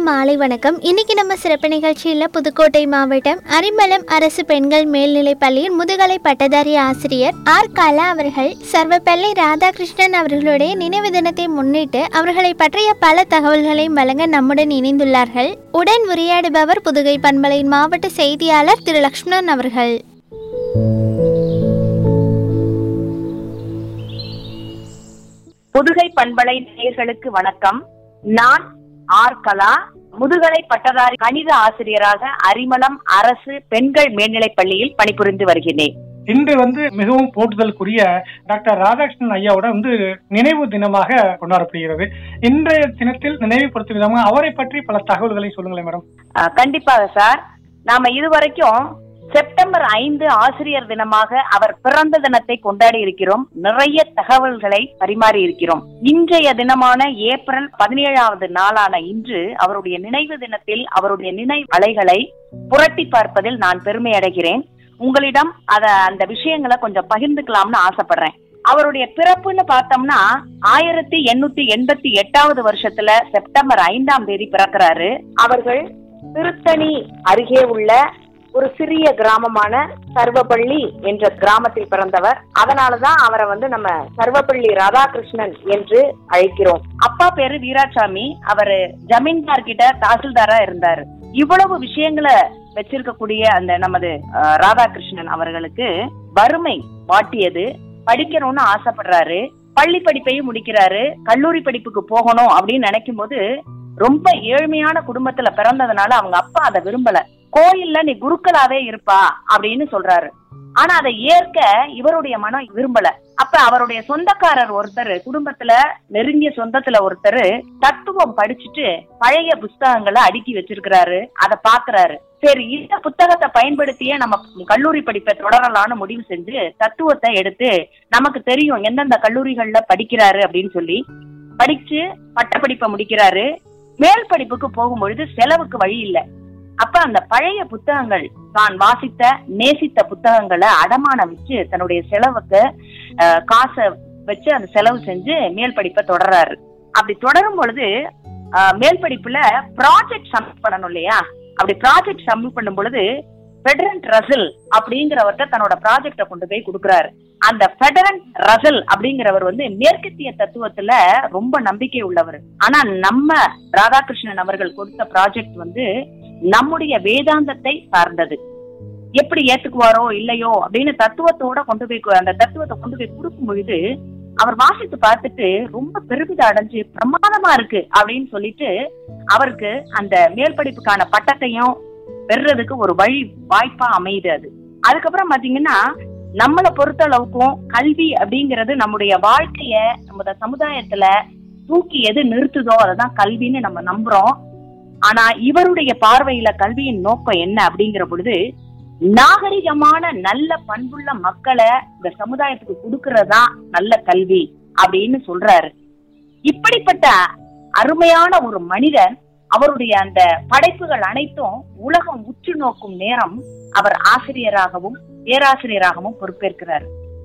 மாலை வணக்கம் இன்னைக்கு நம்ம சிறப்பு நிகழ்ச்சியில் புதுக்கோட்டை மாவட்டம் அரிமளம் அரசு பெண்கள் மேல்நிலைப் பள்ளியின் முதுகலை பட்டதாரி ஆசிரியர் ஆர் கலா அவர்கள் சர்வப்பள்ளி ராதாகிருஷ்ணன் அவர்களுடைய நினைவு தினத்தை முன்னிட்டு அவர்களை பற்றிய பல தகவல்களை வழங்க நம்முடன் இணைந்துள்ளார்கள் உடன் உரையாடுபவர் புதுகை பண்பலையின் மாவட்ட செய்தியாளர் திரு லக்ஷ்மணன் அவர்கள் புதுகை பண்பலை நேயர்களுக்கு வணக்கம் நான் ஆர் கலா முதுகலை பட்டதாரி கணித ஆசிரியராக அரிமளம் அரசு பெண்கள் மேல்நிலைப் பள்ளியில் பணிபுரிந்து வருகிறேன் இன்று வந்து மிகவும் போற்றுதலுக்குரிய டாக்டர் ராதாகிருஷ்ணன் ஐயாவோட வந்து நினைவு தினமாக கொண்டாடப்படுகிறது இன்றைய தினத்தில் நினைவுபடுத்தும் விதமாக அவரை பற்றி பல தகவல்களை சொல்லுங்களேன் மேடம் அஹ், கண்டிப்பாக சார் நாம இதுவரைக்கும் செப்டம்பர் ஐந்து ஆசிரியர் தினமாக அவர் பிறந்த தினத்தை கொண்டாடி இருக்கிறோம் நிறைய தகவல்களை பரிமாறி இருக்கிறோம் இன்றைய தினமான ஏப்ரல் பதினேழாவது நாளான இன்று அவருடைய நினைவு தினத்தில் அவருடைய நினைவு அலைகளை புரட்டி பார்ப்பதில் நான் பெருமை அடைகிறேன் உங்களிடம் அத அந்த விஷயங்களை கொஞ்சம் பகிர்ந்துக்கலாம்னு ஆசைப்படுறேன் அவருடைய பிறப்புன்னு பார்த்தோம்னா ஆயிரத்தி எண்ணூத்தி எண்பத்தி எட்டாவது வருஷத்துல செப்டம்பர் ஐந்தாம் தேதி பிறக்கிறாரு அவர்கள் திருத்தணி அருகே உள்ள ஒரு சிறிய கிராமமான சர்வப்பள்ளி என்ற கிராமத்தில் பிறந்தவர் அதனாலதான் அவரை வந்து நம்ம சர்வப்பள்ளி ராதாகிருஷ்ணன் என்று அழைக்கிறோம் அப்பா பேரு வீராசாமி அவரு ஜமீன்தார் கிட்ட தாசில்தாரா இருந்தாரு இவ்வளவு விஷயங்களை வச்சிருக்கக்கூடிய அந்த நமது அஹ், ராதாகிருஷ்ணன் அவர்களுக்கு வறுமை வாட்டியது படிக்கணும்னு ஆசைப்படுறாரு பள்ளி படிப்பையும் முடிக்கிறாரு கல்லூரி படிப்புக்கு போகணும் அப்படின்னு நினைக்கும் போது ரொம்ப ஏழ்மையான குடும்பத்துல பிறந்ததுனால அவங்க அப்பா அதை விரும்பல கோயில்ல நீ குருக்களாவே இருப்பா அப்படின்னு சொல்றாரு ஆனா அதை ஏற்க இவருடைய மனம் விரும்பல அப்ப அவருடைய சொந்தக்காரர் ஒருத்தர் குடும்பத்துல நெருங்கிய சொந்தத்துல ஒருத்தர் தத்துவம் படிச்சுட்டு பழைய புஸ்தகங்களை அடுக்கி வச்சிருக்கிறாரு அதை பாக்குறாரு சரி இந்த புத்தகத்தை படியே நம்ம கல்லூரி படிப்பை தொடரலாம்னு முடிவு செஞ்சு தத்துவத்தை எடுத்து நமக்கு தெரியும் எந்தெந்த கல்லூரிகள்ல படிக்கிறாரு அப்படின்னு சொல்லி படிச்சு பட்டப்படிப்பை முடிக்கிறாரு மேல் படிப்புக்கு போகும்பொழுது செலவுக்கு வழி இல்லை அப்ப அந்த பழைய புத்தகங்கள் தான் வாசித்த நேசித்த புத்தகங்களை அடமானம் வச்சு தன்னுடைய செலவுக்கு அஹ், காசை வச்சு அந்த செலவு செஞ்சு மேல் படிப்பை தொடர்றாரு அப்படி தொடரும் பொழுது அஹ், மேல் படிப்புல ப்ராஜெக்ட் சப்மிட் பண்ணணும் இல்லையா அப்படி ப்ராஜெக்ட் சப்மிட் பண்ணும் பொழுது ஃபெடரன்ட் ரசில் அப்படிங்கிறவர்கிட்ட தன்னோட ப்ராஜெக்ட கொண்டு போய் கொடுக்குறாரு அந்த ஃபெடரன்ட் ரசல் அப்படிங்கிறவர் வந்து மேற்கத்திய தத்துவத்துல ரொம்ப நம்பிக்கை உள்ளவர் ஆனா நம்ம ராதாகிருஷ்ணன் அவர்கள் கொடுத்த ப்ராஜெக்ட் வந்து நம்முடைய வேதாந்தத்தை சார்ந்தது எப்படி ஏத்துக்குவாரோ இல்லையோ அப்படின்னு தத்துவத்தோட கொண்டு போய் கு- அந்த தத்துவத்தை கொண்டு போய் கொடுக்கும் பொழுது அவர் வாசித்து பார்த்துட்டு ரொம்ப பெருமிதம் அடைஞ்சு பிரமாதமா இருக்கு அப்படின்னு சொல்லிட்டு அவருக்கு அந்த மேல் படிப்புக்கான பட்டத்தையும் பெறுறதுக்கு ஒரு வழி வாய்ப்பா அமையுது அது அதுக்கப்புறம் பாத்தீங்கன்னா நம்மளை பொறுத்த அளவுக்கும் கல்வி அப்படிங்கிறது நம்முடைய வாழ்க்கைய நம்ம சமுதாயத்துல தூக்கி எது நிறுத்துதோ அததான் கல்வின்னு நம்ம நம்புறோம் ஆனா இவருடைய பார்வையில கல்வியின் நோக்கம் என்ன அப்படிங்கிற பொழுது நாகரிகமான நல்ல பண்புள்ள மக்களை இந்த சமுதாயத்துக்கு கொடுக்கறதா நல்ல கல்வி அப்படின்னு சொல்றாரு இப்படிப்பட்ட அருமையான ஒரு மனிதன் அவருடைய அந்த படைப்புகள் அனைத்தும் உலகம் உற்று நோக்கும் நேரம் அவர் ஆசிரியராகவும் பேராசிரியராகவும் பொறுப்பேற்கிறார்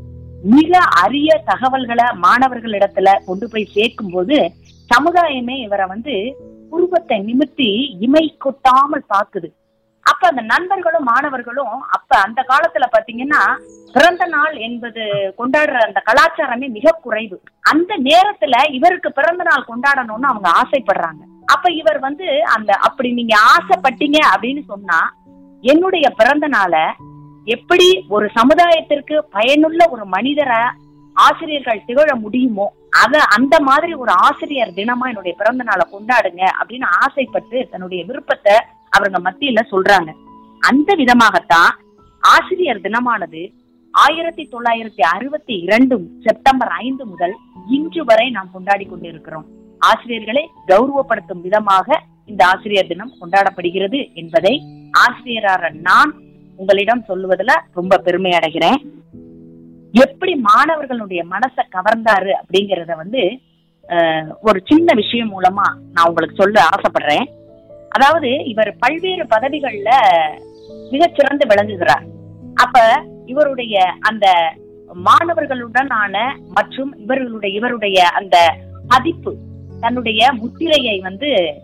மிக அரிய தகவல்களை மாணவர்களிடத்துல கொண்டு போய் சேர்க்கும் போது சமுதாயமே இவரை வந்து உருவத்தை நிமித்தி இமை கொட்டாமல் பாக்குது அப்ப அந்த நண்பர்களும் மாணவர்களும் அப்ப அந்த காலத்துல பாத்தீங்கன்னா பிறந்த நாள் என்பது கொண்டாடுற அந்த கலாச்சாரமே மிக குறைவு அந்த நேரத்துல இவருக்கு பிறந்த நாள் கொண்டாடணும்னு அவங்க ஆசைப்படுறாங்க அப்ப இவர் வந்து அந்த அப்படி நீங்க ஆசைப்பட்டீங்க அப்படின்னு சொன்னா என்னுடைய பிறந்த நாளை எப்படி ஒரு சமுதாயத்திற்கு பயனுள்ள ஒரு மனிதரை ஆசிரியர்கள் திகழ முடியுமோ அத அந்த மாதிரி ஒரு ஆசிரியர் தினமா என்னுடைய பிறந்த நாளை கொண்டாடுங்க அப்படின்னு ஆசைப்பட்டு தன்னுடைய விருப்பத்தை அவருங்க மத்தியில சொல்றாங்க அந்த விதமாகத்தான் ஆசிரியர் தினமானது ஆயிரத்தி தொள்ளாயிரத்தி அறுபத்தி இரண்டு செப்டம்பர் ஐந்து முதல் இன்று வரை நாம் கொண்டாடி கொண்டிருக்கிறோம் ஆசிரியர்களை கௌரவப்படுத்தும் விதமாக இந்த ஆசிரியர் தினம் கொண்டாடப்படுகிறது என்பதை ஆசிரியரான நான் உங்களிடம் சொல்லுவதுல ரொம்ப பெருமை அடைகிறேன் எப்படி மாணவர்களுடைய மனசை கவர்ந்தாரு அப்படிங்கறத வந்து அஹ், ஒரு சின்ன விஷயம் மூலமா நான் உங்களுக்கு சொல்ல ஆசைப்படுறேன் அதாவது இவர் பல்வேறு பதவிகள்ல மிகச்சிறந்து விளங்குகிறார் அப்ப இவருடைய அந்த மாணவர்களுடனான மற்றும் இவர்களுடைய இவருடைய அந்த பதிப்பு தன்னுடைய முத்திரையை வந்து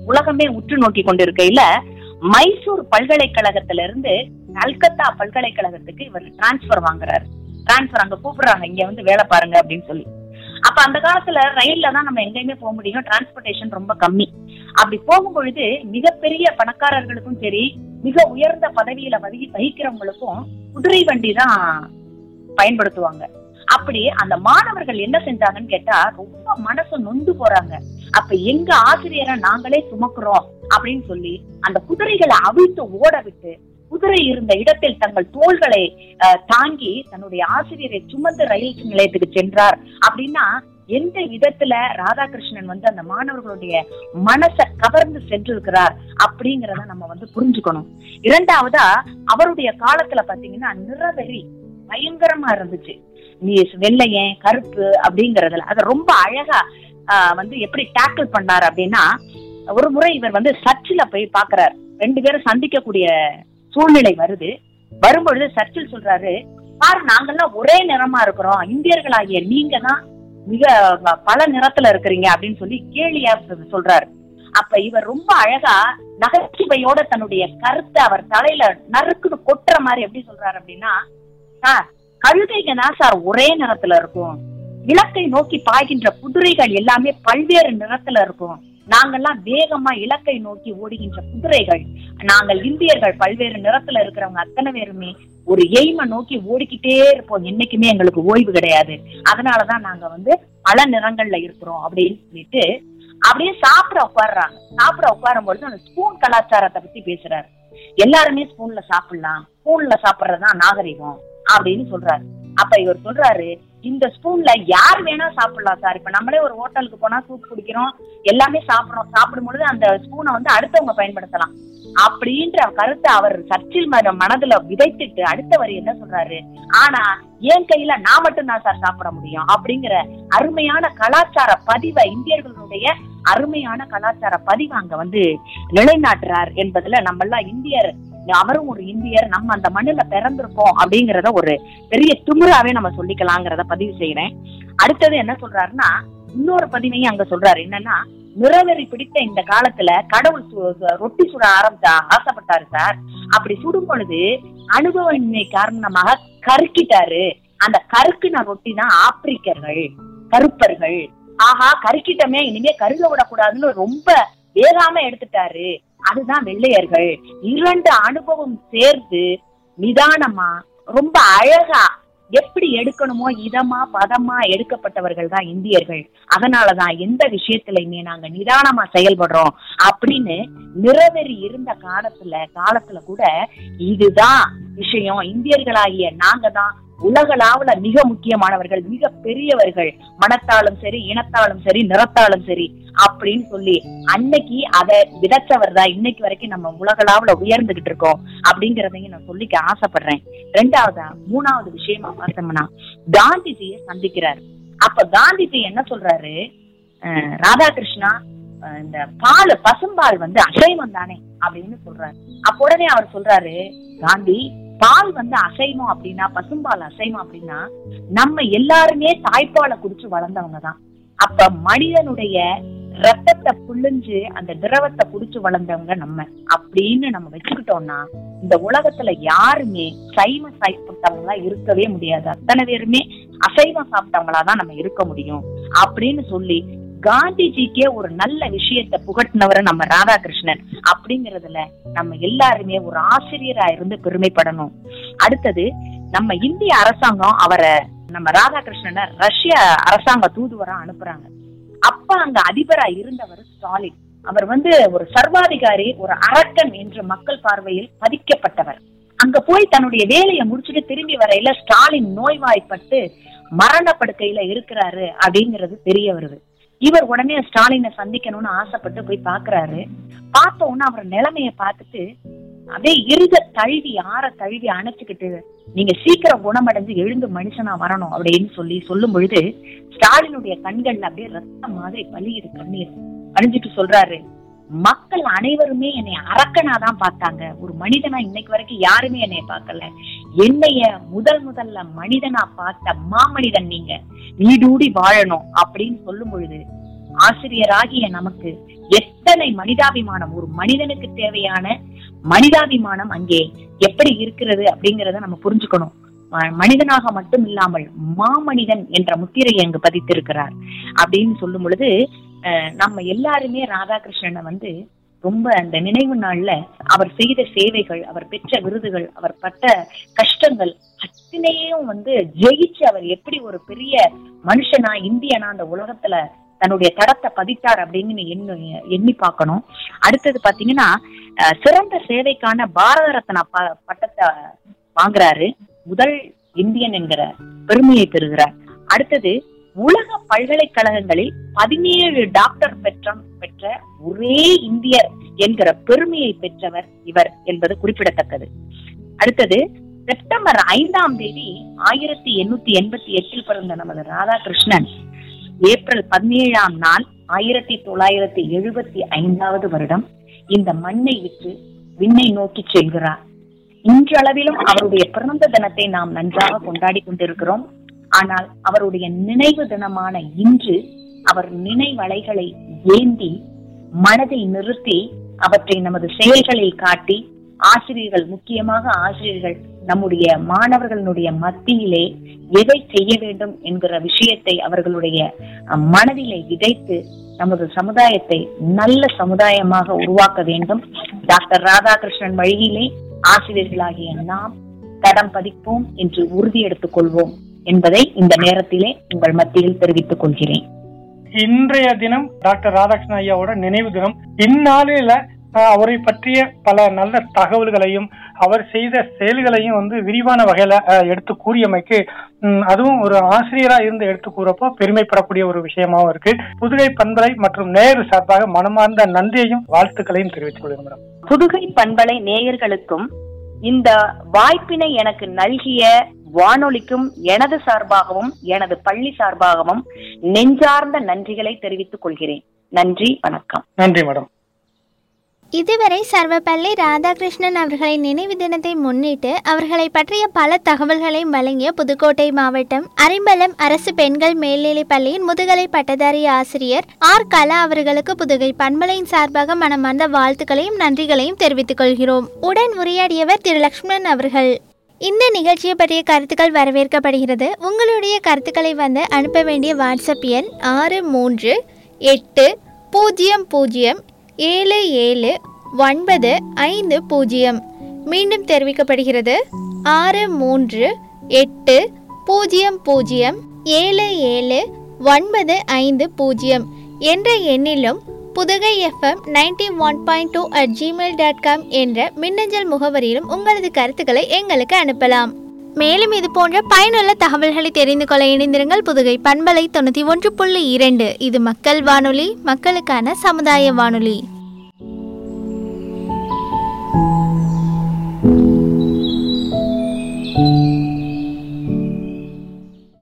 உலகமே உற்று நோக்கி கொண்டிருக்கையில மைசூர் பல்கலைக்கழகத்துல இருந்து கல்கத்தா பல்கலைக்கழகத்துக்கு இவர் டிரான்ஸ்பர் வாங்குறாரு டிரான்ஸ்பர் அங்க கூப்பிடுறாங்க இங்க வந்து வேலை பாருங்க அப்படின்னு சொல்லி அப்ப அந்த காலத்துல ரயில்ல தான் நம்ம எங்கேயுமே போக முடியும் டிரான்ஸ்போர்ட்டேஷன் ரொம்ப கம்மி அப்படி போகும் பொழுது மிகப்பெரிய பணக்காரர்களுக்கும் சரி மிக உயர்ந்த பதவியில வகி வகிக்கிறவங்களுக்கும் குதிரை வண்டி தான் பயன்படுத்துவாங்க அப்படி அந்த மாணவர்கள் என்ன செஞ்சாங்கன்னு கேட்டா ரொம்ப மனசு நொந்து போறாங்க அப்ப எங்க ஆசிரியரை நாங்களே சுமக்குறோம் அப்படின்னு சொல்லி அந்த குதிரைகளை அவிழ்த்து ஓட விட்டு குதிரை இருந்த இடத்தில் தங்கள் தோள்களை அஹ், தாங்கி தன்னுடைய ஆசிரியரை சுமந்து ரயில் நிலையத்துக்கு சென்றார் அப்படின்னா எந்த விதத்துல ராதாகிருஷ்ணன் வந்து அந்த மாணவர்களுடைய மனசை கவர்ந்து சென்றிருக்கிறார் அப்படிங்கறத நம்ம வந்து புரிஞ்சுக்கணும் இரண்டாவதா அவருடைய காலத்துல பாத்தீங்கன்னா நிறவெறி பயங்கரமா இருந்துச்சு நீ வெள்ளையன் கருப்பு அப்படிங்கறதுல அத ரொம்ப அழகா ஆஹ், வந்து எப்படி டேக்கிள் பண்ணாரு அப்படின்னா ஒரு முறை இவர் வந்து சர்ச்சில் போய் பாக்குறாரு ரெண்டு பேரும் சந்திக்கக்கூடிய சூழ்நிலை வருது வரும்பொழுது சர்ச்சில் சொல்றாரு பாரு நாங்கெல்லாம் ஒரே நிறமா இருக்கிறோம் இந்தியர்களாகிய நீங்க தான் மிக ப- பல நிறத்துல இருக்கிறீங்க அப்படின்னு சொல்லி கேலியா சொல்றாரு அப்ப இவர் ரொம்ப அழகா நகைச்சுவையோட தன்னுடைய கருத்தை அவர் தலையில நறுக்குன்னு கொட்டுற மாதிரி எப்படி சொல்றாரு அப்படின்னா சார் கழுதைங்க தான் சார் ஒரே நிறத்துல இருக்கும் இலக்கை நோக்கி பாய்கின்ற குதிரைகள் எல்லாமே பல்வேறு நிறத்துல இருக்கும் நாங்கெல்லாம் வேகமா இலக்கை நோக்கி ஓடுகின்ற குதிரைகள் நாங்கள் இந்தியர்கள் பல்வேறு நிறத்துல இருக்கிறவங்க அத்தனை பேருமே ஒரு எய்மை நோக்கி ஓடிக்கிட்டே இருப்போம் என்னைக்குமே எங்களுக்கு ஓய்வு கிடையாது அதனாலதான் நாங்க வந்து பல நிறங்கள்ல இருக்கிறோம் அப்படின்னு சொல்லிட்டு அப்படியே சாப்பிட உட்கார்றாங்க சாப்பிட உட்காரும் பொழுது அந்த ஸ்பூன் கலாச்சாரத்தை பத்தி பேசுறாரு எல்லாருமே ஸ்பூன்ல சாப்பிடலாம் ஸ்பூன்ல சாப்பிடுறதுதான் நாகரிகம் அப்படின்னு சொல்றாரு அப்ப இவர் சொல்றாரு இந்த ஸ்பூன்ல யார் வேணா சாப்பிடலாம் சார் இப்ப நம்மளே ஒரு ஹோட்டலுக்கு போனா சூப் குடிக்கிறோம் எல்லாமே சாப்பிடுறோம் சாப்பிடும் பொழுது அந்த ஸ்பூனை வந்து அடுத்தவங்க பயன்படுத்தலாம் அப்படின்ற கருத்தை அவர் சர்ச்சில் மன- மனதுல விதைத்துட்டு அடுத்த வரி என்ன சொல்றாரு ஆனா என் கையில நான் மட்டும் தான் சார் சாப்பிட முடியும் அப்படிங்கிற அருமையான கலாச்சார பதிவை இந்தியர்களுடைய அருமையான கலாச்சார பதிவை அங்க வந்து நிலைநாட்டுறார் என்பதுல நம்ம எல்லாம் இந்தியர் அவரும் ஒரு இந்தியர் நம்ம அந்த மண்ணுல பிறந்திருக்கோம் அப்படிங்கறத ஒரு பெரிய திமிராவே நம்ம சொல்லிக்கலாங்கிறத பதிவு செய்யறேன் அடுத்தது என்ன சொல்றாருன்னா இன்னொரு பதிவையும் அங்க சொல்றாரு என்னன்னா நிறவெறி பிடித்த இந்த காலத்துல கடவுள் சு- சு- ரொட்டி சுட ஆரம்பிச்சா ஆசைப்பட்டாரு சார் அப்படி சுடும் பொழுது அனுபவமின்மை காரணமாக கருக்கிட்டாரு அந்த கருக்குன ரொட்டி தான் ஆப்பிரிக்கர்கள் கருப்பர்கள் ஆஹா கருக்கிட்டமே இனிமே கருக விடக்கூடாதுன்னு ரொம்ப வேகாம எடுத்துட்டாரு அதுதான் வெள்ளையர்கள் இரண்டு அனுபவம் சேர்ந்து நிதானமா ரொம்ப அழகா எப்படி எடுக்கணுமோ இதமா பதமா எடுக்கப்பட்டவர்கள் தான் இந்தியர்கள் அதனாலதான் எந்த விஷயத்திலையுமே நாங்க நிதானமா செயல்படுறோம் அப்படின்னு நிறவெறி இருந்த காலத்துல காலத்துல கூட இதுதான் விஷயம் இந்தியர்களாகிய நாங்க தான் உலகளாவுல மிக முக்கியமானவர்கள் மிக பெரியவர்கள் மனத்தாலும் சரி இனத்தாலும் சரி நிறத்தாலும் சரி அப்படின்னு சொல்லி அன்னைக்கு அதை விதைச்சவர் தான் இன்னைக்கு வரைக்கும் நம்ம உலகளாவுல உயர்ந்துகிட்டு இருக்கோம் அப்படிங்கறதையும் நான் சொல்லிக்க ஆசைப்படுறேன் ரெண்டாவதா மூணாவது விஷயமா பார்த்தோம்னா காந்திஜியை சந்திக்கிறாரு அப்ப காந்திஜி என்ன சொல்றாரு அஹ், ராதாகிருஷ்ணா அஹ், இந்த பால் பசும்பால் வந்து அசைவம் தானே அப்படின்னு சொல்றாரு அப்ப உடனே அவர் சொல்றாரு காந்தி பால் வந்து அசைவம் அப்படின்னா பசும்பால் அசைவம் அப்படின்னா நம்ம எல்லாருமே தாய்ப்பாலை குடிச்சு வளர்ந்தவங்க தான் அப்ப மனிதனுடைய ரத்தத்தை புழிஞ்சு அந்த திரவத்தை குடிச்சு வளர்ந்தவங்க நம்ம அப்படின்னு நம்ம வச்சுக்கிட்டோம்னா இந்த உலகத்துல யாருமே சைவம் சாப்பிட்டவங்களா இருக்கவே முடியாது அத்தனை பேருமே அசைவம் சாப்பிட்டவங்களா தான் நம்ம இருக்க முடியும் அப்படின்னு சொல்லி காந்திஜிக்கே ஒரு நல்ல விஷயத்தை புகட்டினவர் நம்ம ராதாகிருஷ்ணன் அப்படிங்கறதுல நம்ம எல்லாருமே ஒரு ஆசிரியரா இருந்து பெருமைப்படணும் அடுத்தது நம்ம இந்திய அரசாங்கம் அவரை நம்ம ராதாகிருஷ்ணனை ரஷ்ய அரசாங்க தூதுவரா அனுப்புறாங்க அப்ப அங்க அதிபரா இருந்தவர் ஸ்டாலின் அவர் வந்து ஒரு சர்வாதிகாரி ஒரு அரக்கன் என்று மக்கள் பார்வையில் பதிக்கப்பட்டவர் அங்க போய் தன்னுடைய வேலையை முடிச்சுட்டு திரும்பி வரையில ஸ்டாலின் நோய்வாய்ப்பட்டு மரண படுக்கையில இருக்கிறாரு அப்படிங்கிறது தெரிய வருது இவர் உடனே ஸ்டாலினை சந்திக்கணும்னு ஆசைப்பட்டு போய் பாக்குறாரு பார்த்த உடனே அவர் நிலைமைய பார்த்துட்டு அப்படியே இருக தழுவி ஆற தழுவி அணைச்சுக்கிட்டு நீங்க சீக்கிரம் குணமடைஞ்சு எழுந்து மனுஷனா வரணும் அப்படின்னு சொல்லி சொல்லும் பொழுது ஸ்டாலினுடைய கண்கள்ல அப்படியே ரத்தம் மாதிரி பலியுது கண்ணீர் அணிஞ்சிட்டு சொல்றாரு மக்கள் அனைவருமே என்னை அரக்கனா தான் பார்த்தாங்க ஒரு மனிதனா இன்னைக்கு வரைக்கும் யாருமே என்னைய பார்க்கல என்னைய முதல் முதல்ல மனிதனா பார்த்த மாமனிதன் நீங்க நீடூடி வாழணும் அப்படின்னு சொல்லும் பொழுது ஆசிரியராகிய நமக்கு எத்தனை மனிதாபிமானம் ஒரு மனிதனுக்கு தேவையான மனிதாபிமானம் அங்கே எப்படி இருக்கிறது அப்படிங்கறத நம்ம புரிஞ்சுக்கணும் ம- மனிதனாக மட்டும் இல்லாமல் மாமனிதன் என்ற முத்திரையை அங்கு பதித்திருக்கிறார் அப்படின்னு சொல்லும் பொழுது அஹ், நம்ம எல்லாருமே ராதாகிருஷ்ணனை வந்து ரொம்ப அந்த நினைவு நாள்ல அவர் செய்த சேவைகள் அவர் பெற்ற விருதுகள் அவர் பட்ட கஷ்டங்கள் அத்தனையும் வந்து ஜெயிச்சு அவர் எப்படி ஒரு பெரிய மனுஷனா இந்தியனா அந்த உலகத்துல தன்னுடைய தடத்தை பதித்தார் அப்படின்னு எண்ணி எண்ணி பார்க்கணும் அடுத்தது பாத்தீங்கன்னா அஹ், சிறந்த சேவைக்கான பாரத ரத்னா ப- பட்டத்தை வாங்குறாரு முதல் இந்தியன் என்கிற பெருமையை பெறுகிறார் அடுத்தது உலக பல்கலைக்கழகங்களில் பதினேழு டாக்டர் பெற்றம் பெற்ற ஒரே இந்தியர் என்கிற பெருமையை பெற்றவர் இவர் என்பது குறிப்பிடத்தக்கது அடுத்தது செப்டம்பர் ஐந்தாம் தேதி ஆயிரத்தி எண்ணூத்தி எண்பத்தி எட்டில் பிறந்த நமது ராதாகிருஷ்ணன் ஏப்ரல் பதினேழாம் நாள் ஆயிரத்தி தொள்ளாயிரத்தி எழுபத்தி ஐந்தாவது வருடம் இந்த மண்ணை விட்டு விண்ணை நோக்கி செல்கிறார் இன்றளவிலும் அவருடைய பிறந்த தினத்தை நாம் நன்றாக கொண்டாடி கொண்டிருக்கிறோம் ஆனால் அவருடைய நினைவு தினமான இன்று அவர் நினைவலைகளை ஏந்தி மனதை நிறுத்தி அவற்றை நமது செயல்களில் காட்டி ஆசிரியர்கள் முக்கியமாக ஆசிரியர்கள் நம்முடைய மாணவர்களுடைய மத்தியிலே எதை செய்ய வேண்டும் என்கிற விஷயத்தை அவர்களுடைய அஹ், மனதிலே விதைத்து நமது சமுதாயத்தை நல்ல சமுதாயமாக உருவாக்க வேண்டும் டாக்டர் ராதாகிருஷ்ணன் வழியிலே ஆசிரியர்களாகிய நாம் தடம் பதிப்போம் என்று உறுதி எடுத்துக் கொள்வோம் என்பதை இந்த நேரத்திலே உங்கள் மத்தியில் தெரிவித்துக் கொள்கிறேன் இன்றைய தினம் டாக்டர் ராதாகிருஷ்ணன் ஐயாவோட நினைவு தினம் இந்நாளில அஹ், அவரை பற்றிய பல நல்ல தகவல்களையும் அவர் செய்த செயல்களையும் வந்து விரிவான வகையில அஹ், எடுத்து கூறியமைக்கு ம், அதுவும் ஒரு ஆசிரியரா இருந்து எடுத்து கூறப்போ பெருமைப்படக்கூடிய ஒரு விஷயமாவும் இருக்கு புதுகை பண்பலை மற்றும் நேரு சார்பாக மனமார்ந்த நன்றியையும் வாழ்த்துக்களையும் தெரிவித்துக் கொள்கிறேன் மேடம் புதுகை பண்பலை நேயர்களுக்கும் இந்த வாய்ப்பினை எனக்கு நல்கிய வானொலிக்கும் எனது சார்பாகவும் எனது பள்ளி சார்பாகவும் நெஞ்சார்ந்த நன்றிகளை தெரிவித்துக் கொள்கிறேன் நன்றி வணக்கம் நன்றி மேடம் இதுவரை சர்வப்பள்ளி ராதாகிருஷ்ணன் அவர்களின் நினைவு தினத்தை முன்னிட்டு அவர்களை பற்றிய பல தகவல்களை வழங்கிய புதுக்கோட்டை மாவட்டம் அரிம்பலம் அரசு பெண்கள் மேல்நிலைப் பள்ளியின் முதுகலை பட்டதாரி ஆசிரியர் ஆர் கலா அவர்களுக்கு புதுகை பண்பலையின் சார்பாக மனமார்ந்த வாழ்த்துக்களையும் நன்றிகளையும் தெரிவித்துக் கொள்கிறோம் உடன் உரையாடியவர் திரு லக்ஷ்மணன் அவர்கள் இந்த நிகழ்ச்சியை பற்றிய கருத்துக்கள் வரவேற்கப்படுகிறது உங்களுடைய கருத்துக்களை வந்து அனுப்ப வேண்டிய வாட்ஸ்அப் எண் ஆறு மூன்று எட்டு பூஜ்ஜியம் பூஜ்ஜியம் ஏழு ஏழு ஒன்பது ஐந்து பூஜ்ஜியம் மீண்டும் தெரிவிக்கப்படுகிறது ஆறு மூன்று எட்டு பூஜ்ஜியம் பூஜ்ஜியம் ஏழு ஏழு ஒன்பது ஐந்து பூஜ்ஜியம் என்ற எண்ணிலும் Pudugai FM ninety one point two at Gmail dot com என்ற மின்னஞ்சல் முகவரியிலும் உங்களது கருத்துக்களை எங்களுக்கு அனுப்பலாம் மேலும் இது போன்ற பயனுள்ள தகவல்களை தெரிந்து கொள்ள இணைந்திருங்கள் புதுகை பண்பலை தொண்ணூற்றி ஒன்று புள்ளி இரண்டு இது மக்கள் வானொலி மக்களுக்கான சமுதாய வானொலி